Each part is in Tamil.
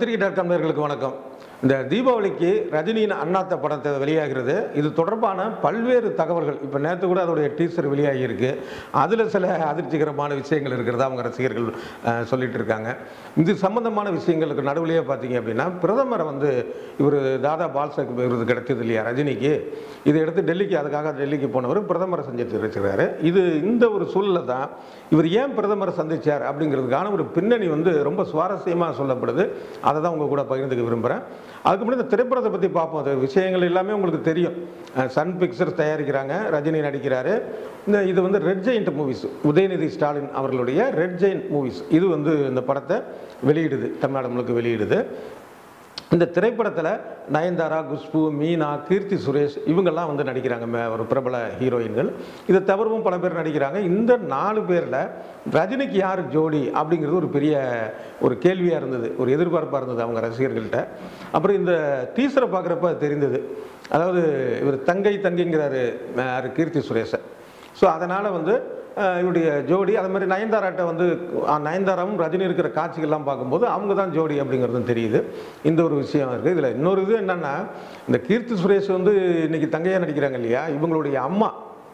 பத்திரிகை டாட் காம் நேயர்களுக்கு வணக்கம் இந்த தீபாவளிக்கு ரஜினியின் அண்ணாத்த படத்தை வெளியாகிறது இது தொடர்பான பல்வேறு தகவல்கள் இப்போ நேற்று கூட அதோடைய டீசர் வெளியாகி இருக்கு அதில் சில அதிர்ச்சிகரமான விஷயங்கள் இருக்கிறதா அவங்க ரசிகர்கள் அஹ், சொல்லிட்டு இருக்காங்க இது சம்பந்தமான விஷயங்களுக்கு நடுவுலையே பார்த்தீங்க அப்படின்னா பிரதமரை வந்து இவர் தாதா பால்சக் விருது கிடைச்சது இல்லையா ரஜினிக்கு இதை எடுத்து டெல்லிக்கு அதுக்காக டெல்லிக்கு போனவர் பிரதமரை சந்தித்து வச்சிருக்காரு இது இந்த ஒரு சூழலில் தான் இவர் ஏன் பிரதமரை சந்திச்சார் அப்படிங்கிறதுக்கான ஒரு பின்னணி வந்து ரொம்ப சுவாரஸ்யமாக சொல்லப்படுது அதை தான் உங்க கூட பகிர்ந்துக்க விரும்புகிறேன் அதுக்கு முன்னாடி இந்த திரைப்படத்தை பற்றி பார்ப்போம் அது விஷயங்கள் எல்லாமே உங்களுக்கு தெரியும் அஹ் சன் பிக்சர்ஸ் தயாரிக்கிறாங்க ரஜினி நடிக்கிறாரு இந்த இது வந்து red giant movies Udhayanidhi Stalin அவர்களுடைய ரெட் ஜெயிண்ட் மூவிஸ் இது வந்து இந்த படத்தை வெளியிடுது தமிழ்நாடு முழுக்க வெளியிடுது இந்த திரைப்படத்தில் நயன்தாரா குஷ்பு மீனா கீர்த்தி சுரேஷ் இவங்கெல்லாம் வந்து நடிக்கிறாங்க மே- ஒரு பிரபல ஹீரோயின்கள் இதை தவிரவும் பல பேர் நடிக்கிறாங்க இந்த நாலு பேரில் ரஜினிக்கு யார் ஜோடி அப்படிங்கிறது ஒரு பெரிய ஒரு கேள்வியாக இருந்தது ஒரு எதிர்பார்ப்பாக இருந்தது அவங்க ரசிகர்கள்ட்ட அப்புறம் இந்த டீசரை பார்க்குறப்ப அது தெரிந்தது அதாவது இவர் தங்கை தங்கைங்கிறாரு ம- யாரு கீர்த்தி சுரேஷை ஸோ அதனால் வந்து அஹ், இவருடைய ஜோடி அது மாதிரி நயன்தாராட்ட வந்து அஹ், நயன்தாராவும் ரஜினி இருக்கிற காட்சிகள்லாம் பார்க்கும்போது அவங்க தான் ஜோடி அப்படிங்கிறதும் தெரியுது இந்த ஒரு விஷயம் இருக்குது இதில் இன்னொரு இது என்னென்னா இந்த கீர்த்தி சுரேஷ் வந்து இன்னைக்கு தங்கையாக நடிக்கிறாங்க இல்லையா இவங்களுடைய அம்மா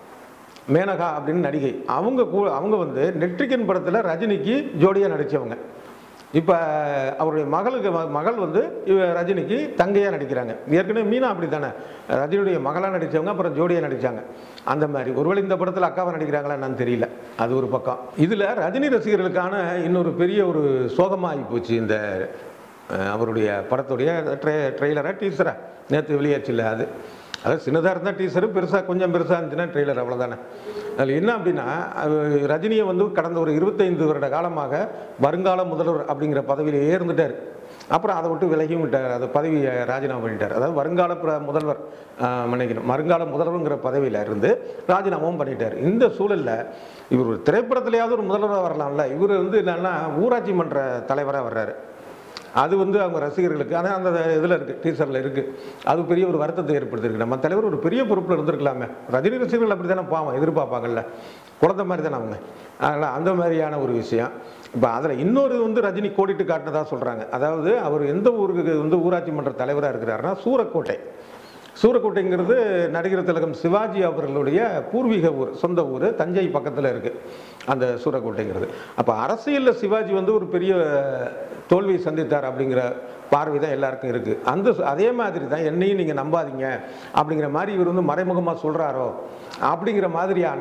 மேனகா அப்படின்னு நடிகை அவங்க கூ அவங்க வந்து நெட்ரிகன் படத்தில் ரஜினிக்கு ஜோடியாக நடித்தவங்க இப்போ அவருடைய மகளுக்கு ம- மகள் வந்து இவ ரஜினிக்கு தங்கையாக நடிக்கிறாங்க ஏற்கனவே மீனா அப்படி தானே ரஜினியுடைய மகளாக நடித்தவங்க அப்புறம் ஜோடியாக நடித்தாங்க அந்த மாதிரி ஒருவேளை இந்த படத்தில் அக்காவை நடிக்கிறாங்களா என்னன்னு தெரியல அது ஒரு பக்கம் இதில் ரஜினி ரசிகர்களுக்கான இன்னொரு பெரிய ஒரு சோகமாகி போச்சு இந்த அஹ், அவருடைய படத்துடைய ட்ரெ ட்ரெய்லரா டீசரா நேற்று வெளியாச்சு இல்லை அது அதாவது சின்னதாக இருந்தால் டீசரு பெருசாக கொஞ்சம் பெருசாக இருந்துச்சுன்னா ட்ரெய்லர் அவ்வளோதானே அதில் என்ன அப்படின்னா அவர் ரஜினியை வந்து கடந்த ஒரு இருபத்தைந்து வருட காலமாக வருங்கால முதல்வர் அப்படிங்கிற பதவியிலேயே இருந்துட்டார் அப்புறம் அதை விட்டு விலகியும் விட்டார் அது பதவியை ராஜினாமா பண்ணிட்டார் அதாவது வருங்கால பிர- முதல்வர் ஆஹ், மன்னிக்கணும் வருங்கால முதல்வருங்கிற பதவியில் இருந்து ராஜினாமாவும் பண்ணிட்டார் இந்த சூழலில் இவர் ஒரு திரைப்படத்திலேயாவது ஒரு முதல்வராக வரலாம்ல இவர் வந்து என்னன்னா ஊராட்சி மன்ற தலைவராக வர்றாரு அது வந்து அவங்க ரசிகர்களுக்கு ஆனால் அந்த இதில் இருக்குது டீசரில் இருக்குது அது பெரிய ஒரு வருத்தத்தை ஏற்படுத்தியிருக்கு நம்ம தலைவர் ஒரு பெரிய பொறுப்பில் இருந்திருக்கலாமே ரஜினி ரசிகர்கள் அப்படி தானே பாவம் எதிர்பார்ப்பாங்கல்ல குழந்தை மாதிரி தானே அவங்க அதனால் அந்த மாதிரியான ஒரு விஷயம் இப்போ அதில் இன்னொரு வந்து ரஜினி கோடிட்டு காட்டினதா சொல்கிறாங்க அதாவது அவர் எந்த ஊருக்கு வந்து ஊராட்சி மன்ற தலைவராக இருக்கிறாருன்னா சூரக்கோட்டை சூரக்கோட்டைங்கிறது நடிகர் திலகம் சிவாஜி அவர்களுடைய பூர்வீக ஊர் சொந்த ஊர் தஞ்சை பக்கத்தில் இருக்குது அந்த சூரக்கோட்டைங்கிறது அப்போ அரசியலில் சிவாஜி வந்து ஒரு பெரிய தோல்வியை சந்தித்தார் அப்படிங்கிற பார்வை தான் எல்லாருக்கும் இருக்குது அந்த அதே மாதிரி தான் என்னையும் நீங்கள் நம்பாதீங்க அப்படிங்கிற மாதிரி இவர் வந்து மறைமுகமாக சொல்கிறாரோ அப்படிங்கிற மாதிரியான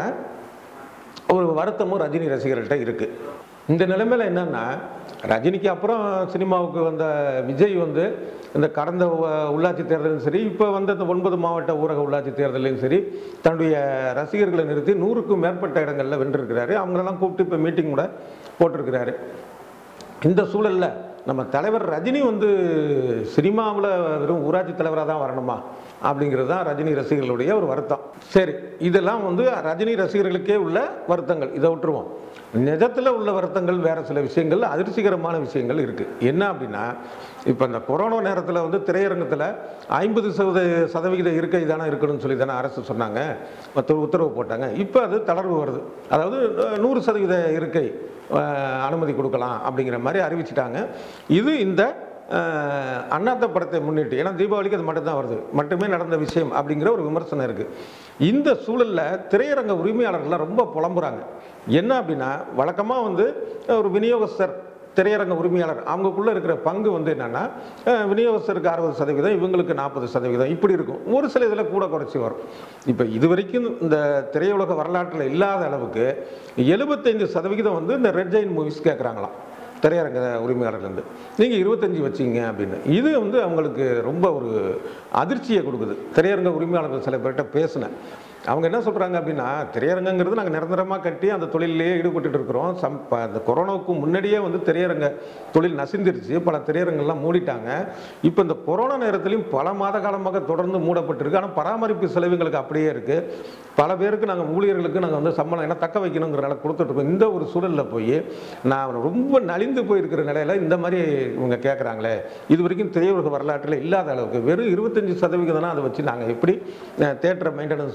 ஒரு வருத்தமும் ரஜினி ரசிகர்கள்ட்ட இருக்கு இந்த நிலைமையில என்னன்னா ரஜினிக்கு அப்புறம் சினிமாவுக்கு வந்த விஜய் வந்து இந்த கடந்த உ- உள்ளாட்சி தேர்தலும் சரி இப்போ வந்த இந்த ஒன்பது மாவட்ட ஊரக உள்ளாட்சி தேர்தலையும் சரி தன்னுடைய ரசிகர்களை நிறுத்தி நூறுக்கும் மேற்பட்ட இடங்களில் வென்றிருக்கிறாரு அவங்களெல்லாம் கூப்பிட்டு இப்போ மீட்டிங் கூட போட்டிருக்கிறாரு இந்த சூழல்ல நம்ம தலைவர் ரஜினி வந்து சினிமாவில் வெறும் ஊராட்சி தலைவராக தான் வரணுமா அப்படிங்கிறது தான் ரஜினி ரசிகர்களுடைய ஒரு வருத்தம் சரி இதெல்லாம் வந்து ரஜினி ரசிகர்களுக்கே உள்ள வருத்தங்கள் இதை விட்டுருவோம் நிஜத்தில் உள்ள வருத்தங்கள் வேற சில விஷயங்கள் அதிர்ச்சிகரமான விஷயங்கள் இருக்குது என்ன அப்படின்னா இப்போ இந்த கொரோனா நேரத்தில் வந்து திரையரங்கத்தில் ஐம்பது சதவீத சதவிகித இருக்கை தானே இருக்கணும்னு சொல்லி தானே அரசு சொன்னாங்க மற்ற உத்தரவு போட்டாங்க இப்போ அது தளர்வு வருது அதாவது அஹ், நூறு சதவீத இருக்கை அஹ், அனுமதி கொடுக்கலாம் அப்படிங்கிற மாதிரி அறிவிச்சிட்டாங்க இது இந்த அஹ், அண்ணாத்த படத்தை முன்னிட்டு ஏன்னா தீபாவளிக்கு அது மட்டும்தான் வருது மட்டுமே நடந்த விஷயம் அப்படிங்கிற ஒரு விமர்சனம் இருக்குது இந்த சூழலில் திரையரங்க உரிமையாளர்கள்லாம் ரொம்ப புலம்புறாங்க என்ன அப்படின்னா வழக்கமாக வந்து ஒரு விநியோகஸ்தர் திரையரங்க உரிமையாளர் அவங்களுக்குள்ள இருக்கிற பங்கு வந்து என்னன்னா அஹ், விநியோகஸ்தருக்கு அறுபது சதவீதம் இவங்களுக்கு நாற்பது சதவீதம் இப்படி இருக்கும் ஒரு சில இதில் கூட குறைச்சி வரும் இப்போ இது வரைக்கும் இந்த திரையுலக வரலாற்றில் இல்லாத அளவுக்கு எழுபத்தைந்து சதவிகிதம் வந்து இந்த ரெட் ஜெயின் மூவிஸ் கேட்குறாங்களாம் திரையரங்க உரிமையாளர்லேருந்து நீங்கள் இருபத்தஞ்சி வச்சிங்க அப்படின்னு இது வந்து அவங்களுக்கு ரொம்ப ஒரு அதிர்ச்சியை கொடுக்குது திரையரங்க உரிமையாளர்கள் சில பேர்கிட்ட பேசினேன் அவங்க என்ன சொல்கிறாங்க அப்படின்னா திரையரங்கங்கிறது நாங்கள் நிரந்தரமாக கட்டி அந்த தொழிலே ஈடுபட்டுட்டு இருக்கிறோம் சம் ப- அந்த கொரோனாவுக்கு முன்னாடியே வந்து திரையரங்க தொழில் நசிந்துருச்சு பல திரையரங்கெல்லாம் மூடிட்டாங்க இப்போ இந்த கொரோனா நேரத்திலையும் பல மாத காலமாக தொடர்ந்து மூடப்பட்டிருக்கு ஆனால் பராமரிப்பு செலவுங்களுக்கு அப்படியே இருக்குது பல பேருக்கு நாங்கள் ஊழியர்களுக்கு நாங்கள் வந்து சம்பளம் என்ன தக்க வைக்கணுங்கிறனால கொடுத்துட்ருக்கோம் இந்த ஒரு சூழலில் போய் நான் ரொம்ப நலிந்து போயிருக்கிற நிலையில இந்த மாதிரி இவங்க கேட்குறாங்களே இது வரைக்கும் திரையுலக வரலாற்றில் இல்லாத அளவுக்கு வெறும் இருபத்தஞ்சி சதவிகிதம்னா அதை வச்சு நாங்கள் எப்படி தேட்டரை மெயின்டெனன்ஸ் பண்ணணும்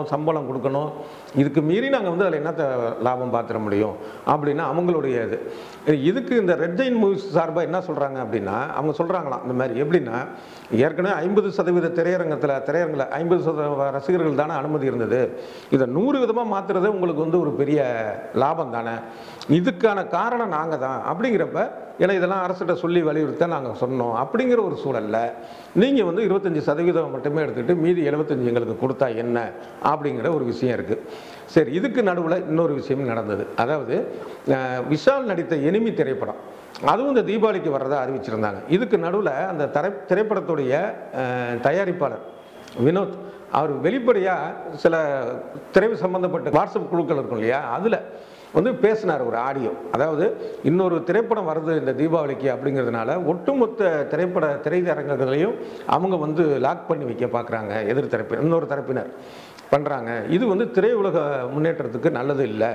சம்பளம் கொடுக்கணும் இதுக்கு மீறி நாங்கள் வந்து அதில் என்னத்தை லாபம் பார்த்துட முடியும் அப்படின்னு அவங்களுடைய இது இதுக்கு இந்த ரெட் ஜெயின் மூவிஸ் சார்பாக என்ன சொல்கிறாங்க அப்படின்னா அவங்க சொல்கிறாங்களாம் இந்த மாதிரி எப்படின்னா ஏற்கனவே ஐம்பது சதவீத திரையரங்கத்தில் திரையரங்கில் ஐம்பது சதவீத ரசிகர்கள் தானே அனுமதி இருந்தது இதை நூறு விதமாக மாற்றுறது உங்களுக்கு வந்து ஒரு பெரிய லாபம் தானே இதுக்கான காரணம் நாங்கள் தான் அப்படிங்கிறப்ப ஏன்னா இதெல்லாம் அரசிட்ட சொல்லி வலியுறுத்த நாங்கள் சொன்னோம் அப்படிங்கிற ஒரு சூழலில் நீங்கள் வந்து இருபத்தஞ்சி சதவீதம் மட்டுமே எடுத்துக்கிட்டு மீதி எழுபத்தஞ்சு எங்களுக்கு கொடுத்தா என்ன அப்படிங்கிற ஒரு விஷயம் இருக்குது சரி இதுக்கு நடுவில் இன்னொரு விஷயம் நடந்தது அதாவது அஹ், விஷால் நடித்த எனிமி திரைப்படம் அதுவும் இந்த தீபாவளிக்கு வர்றதா அறிவிச்சிருந்தாங்க இதுக்கு நடுவில் அந்த திரை திரைப்படத்துடைய அஹ், தயாரிப்பாளர் வினோத் அவர் வெளிப்படையாக சில திரை சம்பந்தப்பட்ட வாட்ஸ்அப் குழுக்கள் இருக்கும் இல்லையா அதில் வந்து பேசினார் ஒரு ஆடியோ அதாவது இன்னொரு திரைப்படம் வருது இந்த தீபாவளிக்கு அப்படிங்கிறதுனால ஒட்டுமொத்த திரைப்பட திரையரங்குகளையும் அவங்க வந்து லாக் பண்ணி வைக்க பார்க்குறாங்க எதிர் தரப்பினர் இன்னொரு தரப்பினர் பண்ணுறாங்க இது வந்து திரையுலக முன்னேற்றத்துக்கு நல்லது இல்லை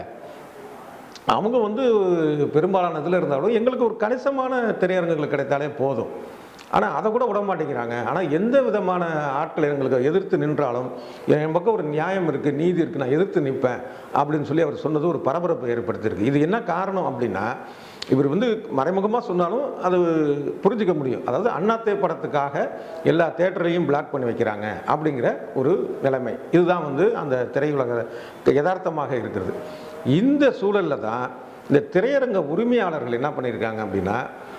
அவங்க வந்து பெரும்பாலான இதில் இருந்தாலும் எங்களுக்கு ஒரு கணிசமான திரையரங்குகள் கிடைத்தாலே போதும் ஆனால் அதை கூட விட மாட்டேங்கிறாங்க ஆனால் எந்த விதமான ஆட்கள் எங்களுக்கு எதிர்த்து நின்றாலும் என் பக்கம் ஒரு நியாயம் இருக்குது நீதி இருக்குது நான் எதிர்த்து நிற்பேன் அப்படின்னு சொல்லி அவர் சொன்னது ஒரு பரபரப்பை ஏற்படுத்தியிருக்கு இது என்ன காரணம் அப்படின்னா இவர் வந்து மறைமுகமாக சொன்னாலும் அது புரிஞ்சுக்க முடியும் அதாவது அண்ணாத்தே படத்துக்காக எல்லா தேட்டரையும் பிளாக் பண்ணி வைக்கிறாங்க அப்படிங்கிற ஒரு நிலைமை இதுதான் வந்து அந்த திரையுலக யதார்த்தமாக இருக்கிறது இந்த சூழலில் தான் இந்த திரையரங்க உரிமையாளர்கள் என்ன பண்ணியிருக்காங்க அப்படின்னா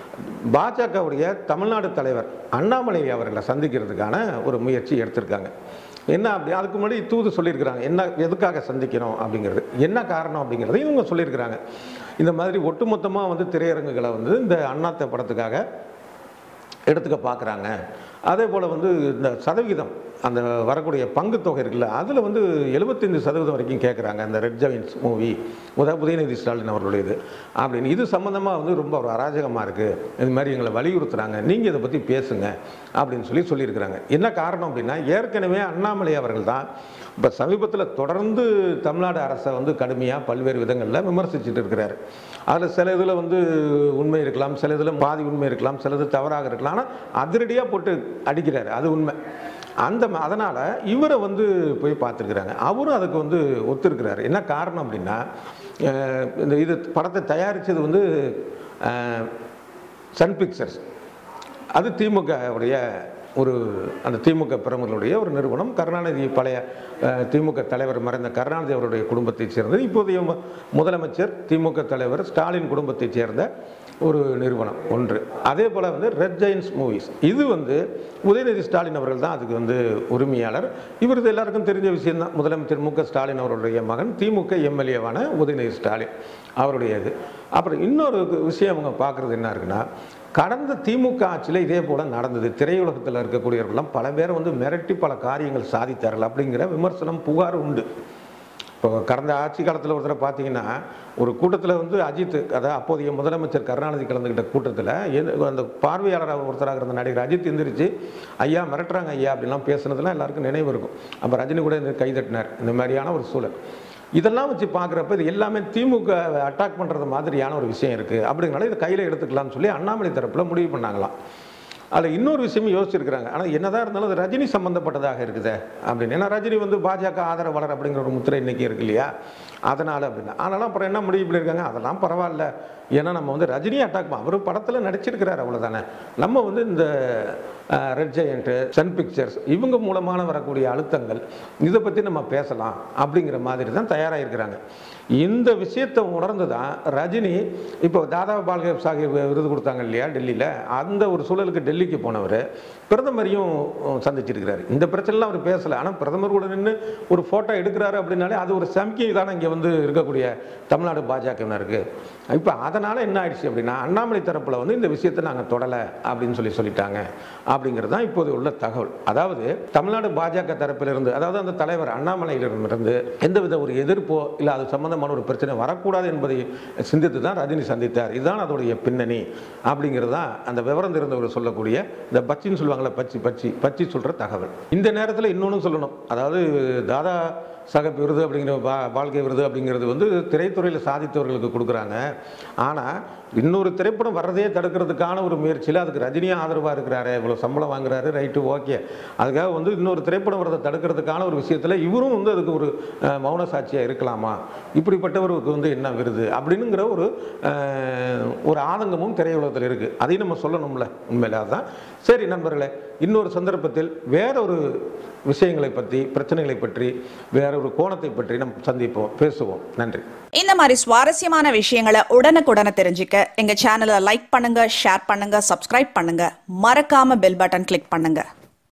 பாஜகவுடைய தமிழ்நாடு தலைவர் அண்ணாமலை அவர்களை சந்திக்கிறதுக்கான ஒரு முயற்சி எடுத்திருக்காங்க என்ன அப்படி அதுக்கு முன்னாடி தூது சொல்லியிருக்கிறாங்க என்ன எதுக்காக சந்திக்கணும் அப்படிங்கிறது என்ன காரணம் அப்படிங்கிறத இவங்க சொல்லியிருக்கிறாங்க இந்த மாதிரி ஒட்டுமொத்தமாக வந்து திரையரங்குகளை வந்து இந்த அண்ணாத்த படத்துக்காக எடுத்துக்க பார்க்குறாங்க அதே போல் வந்து இந்த சதவிகிதம் அந்த வரக்கூடிய பங்கு தொகை இருக்குல்ல அதில் வந்து எழுபத்தஞ்சு சதவீதம் வரைக்கும் கேட்குறாங்க அந்த ரெட் ஜெயின்ஸ் மூவி உதா உதயநிதி ஸ்டாலின் அவர்களுடைய இது அப்படின்னு இது சம்மந்தமாக வந்து ரொம்ப ஒரு அராஜகமாக இருக்குது இது மாதிரி எங்களை வலியுறுத்துறாங்க நீங்கள் இதை பற்றி பேசுங்க அப்படின்னு சொல்லி சொல்லியிருக்கிறாங்க என்ன காரணம் அப்படின்னா ஏற்கனவே அண்ணாமலை அவர்கள் தான் இப்போ சமீபத்தில் தொடர்ந்து தமிழ்நாடு அரசை வந்து கடுமையாக பல்வேறு விதங்களில் விமர்சிச்சுட்டு இருக்கிறாரு அதில் சில இதில் வந்து உண்மை இருக்கலாம் சில இதில் பாதி உண்மை இருக்கலாம் சிலது தவறாக இருக்கலாம் ஆனால் அதிரடியாக போட்டு அடிக்கிறாரு அது உண்மை அந்த ம- அதனால் இவரை வந்து போய் பார்த்துருக்குறாங்க அவரும் அதுக்கு வந்து ஒத்துருக்கிறாரு என்ன காரணம் அப்படின்னா அஹ், இந்த இது படத்தை தயாரித்தது வந்து அஹ், சன் பிக்சர்ஸ் அது திமுக உடைய ஒரு அந்த திமுக பிரமுகர்களுடைய ஒரு நிறுவனம் கருணாநிதி பழைய அஹ், திமுக தலைவர் மறைந்த கருணாநிதி அவருடைய குடும்பத்தைச் சேர்ந்தது இப்போதைய மு- முதலமைச்சர் திமுக தலைவர் ஸ்டாலின் குடும்பத்தைச் சேர்ந்த ஒரு நிறுவனம் ஒன்று அதே போல் வந்து ரெட் ஜெயின்ஸ் மூவிஸ் இது வந்து உதயநிதி ஸ்டாலின் அவர்கள் தான் அதுக்கு வந்து உரிமையாளர் இவர் இது எல்லாருக்கும் தெரிஞ்ச விஷயம்தான் முதலமைச்சர் மு க ஸ்டாலின் அவருடைய மகன் திமுக எம்எல்ஏவான உதயநிதி ஸ்டாலின் அவருடைய இது அப்புறம் இன்னொரு விஷயம் அவங்க பார்க்குறது என்ன இருக்குன்னா கடந்த திமுக ஆட்சியில் இதே போல் நடந்தது திரையுலகத்தில் இருக்கக்கூடியவர்கள்லாம் பல பேர் வந்து மிரட்டி பல காரியங்கள் சாதித்தார்கள் அப்படிங்கிற விமர்சனம் புகார் உண்டு இப்போ கடந்த ஆட்சி காலத்தில் ஒரு தடவை பார்த்தீங்கன்னா ஒரு கூட்டத்தில் வந்து அஜித் அதாவது அப்போதைய முதலமைச்சர் கருணாநிதி கலந்துக்கிட்ட கூட்டத்தில் எந்த- அந்த பார்வையாளராக ஒருத்தராக இருந்த நடிகர் அஜித் எந்திரிச்சு ஐயா மிரட்டுறாங்க ஐயா அப்படிலாம் பேசுனதுலாம் எல்லாருக்கும் நினைவு இருக்கும் அப்போ ரஜினி கூட இந்த கை தட்டினார் இந்த மாதிரியான ஒரு சூழல் இதெல்லாம் வச்சு பார்க்குறப்ப இது எல்லாமே திமுக அட்டாக் பண்ணுறது மாதிரியான ஒரு விஷயம் இருக்குது அப்படிங்கிறனால இதை கையில் எடுத்துக்கலாம்னு சொல்லி அண்ணாமலை தரப்பில் முடிவு பண்ணாங்களாம் அதில் இன்னொரு விஷயம் யோசிச்சிருக்கிறாங்க ஆனால் என்னதான் இருந்தாலும் அது ரஜினி சம்பந்தப்பட்டதாக இருக்குதே அப்படின்னு ஏன்னா ரஜினி வந்து பாஜக ஆதரவாளர் அப்படிங்கிற ஒரு முத்திரை இன்னைக்கு இருக்கு இல்லையா அதனால் அப்படின்னா ஆனாலும் அப்புறம் என்ன முடிவு பண்ணியிருக்காங்க அதெல்லாம் பரவாயில்ல ஏன்னா நம்ம வந்து ரஜினியை அட்டாக் பண்ண அவர் படத்தில் நடிச்சிருக்கிறார் அவ்வளோதானே நம்ம வந்து இந்த ரெட் ஜெயண்ட்டு சன் பிக்சர்ஸ் இவங்க மூலமான வரக்கூடிய அழுத்தங்கள் இதை பற்றி நம்ம பேசலாம் அப்படிங்கிற மாதிரி தான் தயாராகிருக்கிறாங்க இந்த விஷயத்தை உணர்ந்து தான் ரஜினி இப்போ தாதா பால்கேப் சாஹிப் விருது கொடுத்தாங்க இல்லையா டெல்லியில் அந்த ஒரு சூழலுக்கு டெல்லிக்கு போனவர் பிரதமரையும் சந்திச்சிருக்கிறாரு இந்த பிரச்சனைலாம் அவர் பேசலை ஆனால் பிரதமர் கூட நின்று ஒரு ஃபோட்டோ எடுக்கிறாரு அப்படின்னாலே அது ஒரு சமிக்கை தானே இங்கே வந்து இருக்கக்கூடிய தமிழ்நாடு பாஜகவினருக்கு இப்போ அதனால் என்ன ஆயிடுச்சு அப்படின்னா அண்ணாமலை தரப்பில் வந்து இந்த விஷயத்தை நாங்கள் தொடலை அப்படின்னு சொல்லி சொல்லிட்டாங்க அப்படிங்கிறது தான் இப்போது உள்ள தகவல் அதாவது தமிழ்நாடு பாஜக தரப்பிலிருந்து அதாவது அந்த தலைவர் அண்ணாமலையிடமிருந்து எந்தவித ஒரு எதிர்ப்போ இல்லை அது சம்பந்தமான ஒரு பிரச்சனை வரக்கூடாது என்பதை சிந்தித்து தான் ரஜினி சந்தித்தார் இதுதான் அதோடைய பின்னணி அப்படிங்கிறது தான் அந்த விவரம் தெரிந்தவர் சொல்லக்கூடிய இந்த பச்சின்னு சொல்லுவாங்கள்ல பச்சி பச்சி பச்சி சொல்கிற தகவல் இந்த நேரத்தில் இன்னொன்று சொல்லணும் அதாவது தாதா சகப் விருது அப்படிங்கிற பா வாழ்க்கை விருது அப்படிங்கிறது வந்து திரைத்துறையில் சாதித்தவர்களுக்கு கொடுக்குறாங்க ஆனால் இன்னொரு திரைப்படம் வர்றதே தடுக்கிறதுக்கான ஒரு முயற்சியில் அதுக்கு ரஜினியும் ஆதரவாக இருக்கிறாரு இவ்வளோ சம்பளம் வாங்குறாரு ரைட்டு ஓகே அதுக்காக வந்து இன்னொரு திரைப்படம் வர்றதை தடுக்கிறதுக்கான ஒரு விஷயத்தில் இவரும் வந்து அதுக்கு ஒரு அஹ், மௌன சாட்சியாக இருக்கலாமா இப்படிப்பட்டவருக்கு வந்து என்ன விருது அப்படின்னுங்கிற ஒரு அஹ், ஒரு ஆதங்கமும் திரையுலகத்தில் இருக்குது அதையும் நம்ம சொல்லணும்ல உண்மையில அதுதான் சரி நண்பர்களே இன்னொரு சந்தர்ப்பத்தில் வேற ஒரு விஷயங்களை பற்றி பிரச்சனைகளை பற்றி வேற ஒரு கோணத்தை பற்றி நம்ம சந்திப்போம் பேசுவோம் நன்றி இந்த மாதிரி சுவாரஸ்யமான விஷயங்களை உடனுக்குடனே தெரிஞ்சுக்க எங்க சேனலை லைக் பண்ணுங்க ஷேர் பண்ணுங்க சப்ஸ்கிரைப் பண்ணுங்க மறக்காம பெல் பட்டன் கிளிக் பண்ணுங்க